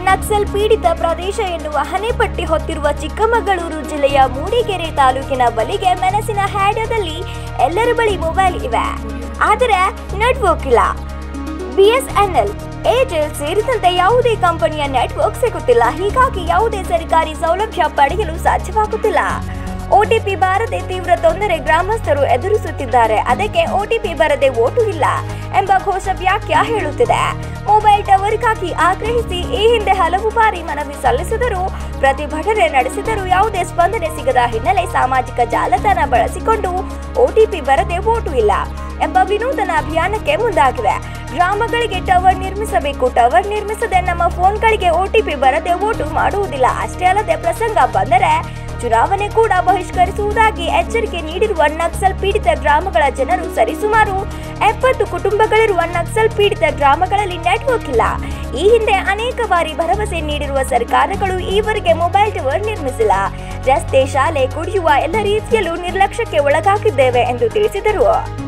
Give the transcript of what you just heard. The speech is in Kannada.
ನಕ್ಸಲ್ ಪೀಡಿತ ಪ್ರದೇಶ ಎನ್ನುವ ಹಣೆಪಟ್ಟಿ ಹೊತ್ತಿರುವ ಚಿಕ್ಕಮಗಳೂರು ಜಿಲ್ಲೆಯ ಮೂಡಿಗೆರೆ ತಾಲೂಕಿನ ಬಲಿಗೆ ಮೆಣಸಿನ ಹ್ಯಾಡದಲ್ಲಿ ಎಲ್ಲರ ಬಳಿ ಮೊಬೈಲ್ ಇವೆ ಆದರೆ ನೆಟ್ವರ್ಕ್ ಇಲ್ಲ ಬಿಎಸ್ಎನ್ಎಲ್ ಏರ್ಟೆಲ್ ಸೇರಿದಂತೆ ಯಾವುದೇ ಕಂಪನಿಯ ನೆಟ್ವರ್ಕ್ ಸಿಗುತ್ತಿಲ್ಲ ಹೀಗಾಗಿ ಯಾವುದೇ ಸರ್ಕಾರಿ ಸೌಲಭ್ಯ ಪಡೆಯಲು ಸಾಧ್ಯವಾಗುತ್ತಿಲ್ಲ ಒಟಿಪಿ ಬಾರದೆ ತೀವ್ರ ತೊಂದರೆ ಗ್ರಾಮಸ್ಥರು ಎದುರಿಸುತ್ತಿದ್ದಾರೆ ಅದಕ್ಕೆ ಒಟಿಪಿ ಬರದೆ ಓಟು ಇಲ್ಲ ಎಂಬ ಘೋಷ ವ್ಯಾಖ್ಯ ಹೇಳುತ್ತಿದೆ ಮೊಬೈಲ್ ಟವರ್ಗಾಗಿ ಆಗ್ರಹಿಸಿ ಈ ಹಿಂದೆ ಹಲವು ಬಾರಿ ಮನವಿ ಸಲ್ಲಿಸಿದರೂ ಪ್ರತಿಭಟನೆ ನಡೆಸಿದರೂ ಯಾವುದೇ ಸ್ಪಂದನೆ ಸಿಗದ ಹಿನ್ನೆಲೆ ಸಾಮಾಜಿಕ ಜಾಲತಾಣ ಬಳಸಿಕೊಂಡು ಒಟಿಪಿ ಬರದೆ ಓಟು ಇಲ್ಲ ಎಂಬ ವಿನೂತನ ಅಭಿಯಾನಕ್ಕೆ ಮುಂದಾಗಿವೆ ಗ್ರಾಮಗಳಿಗೆ ಟವರ್ ನಿರ್ಮಿಸಬೇಕು ಟವರ್ ನಿರ್ಮಿಸದೆ ನಮ್ಮ ಫೋನ್ಗಳಿಗೆ ಒಟಿಪಿ ಬರದೆ ಓಟು ಮಾಡುವುದಿಲ್ಲ ಅಷ್ಟೇ ಅಲ್ಲದೆ ಪ್ರಸಂಗ ಬಂದರೆ ಚುನಾವಣೆ ಕೂಡ ಬಹಿಷ್ಕರಿಸುವುದಾಗಿ ಎಚ್ಚರಿಕೆ ನೀಡಿರುವ ನಕ್ಸಲ್ ಪೀಡಿತ ಗ್ರಾಮಗಳ ಜನರು ಸರಿಸುಮಾರು ಎಪ್ಪತ್ತು ಕುಟುಂಬಗಳಿರುವ ನಕ್ಸಲ್ ಪೀಡಿತ ಗ್ರಾಮಗಳಲ್ಲಿ ನೆಟ್ವರ್ಕ್ ಇಲ್ಲ ಈ ಹಿಂದೆ ಅನೇಕ ಬಾರಿ ಭರವಸೆ ನೀಡಿರುವ ಸರ್ಕಾರಗಳು ಈವರೆಗೆ ಮೊಬೈಲ್ ಟವರ್ ನಿರ್ಮಿಸಿಲ್ಲ ರಸ್ತೆ ಶಾಲೆ ಕುಡಿಯುವ ಎಲ್ಲ ರೀತಿಯಲ್ಲೂ ನಿರ್ಲಕ್ಷ್ಯಕ್ಕೆ ಒಳಗಾಗಿದ್ದೇವೆ ಎಂದು ತಿಳಿಸಿದರು